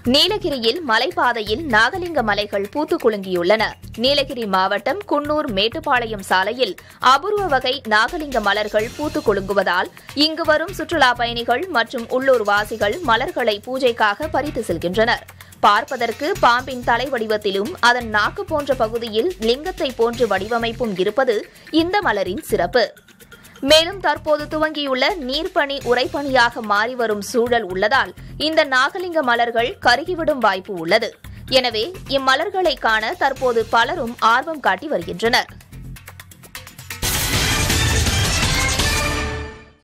நீலகிரியில் மலைப்பாதையில் நாகலிங்க மலைகள் பூத்து குலுங்கியுள்ளன நீலகிரி மாவட்டம் குன்னூர் மேட்டுப்பாளையம் சாலையில் அபூர்வ வகை நாகலிங்க மலர்கள் பூத்து குலுங்குவதால் இங்கு வரும் சுற்றுலா பயணிகள் மற்றும் உள்ளூர் வாசிகள் மலர்களை பூஜைக்காக பறித்து செல்கின்றனர் பார்ப்பதற்கு பாம்பின் தலை வடிவத்திலும் அதன் நாக்கு போன்ற பகுதியில் லிங்கத்தை போன்று வடிவமைப்பும் இருப்பது இந்த மலரின் சிறப்பு மேலும் தற்போது துவங்கியுள்ள நீர்ப்பனி உறைபனியாக மாறி வரும் சூழல் உள்ளதால் இந்த நாகலிங்க மலர்கள் கருகிவிடும் வாய்ப்பு உள்ளது எனவே இம்மலர்களை காண தற்போது பலரும் ஆர்வம் காட்டி வருகின்றனர்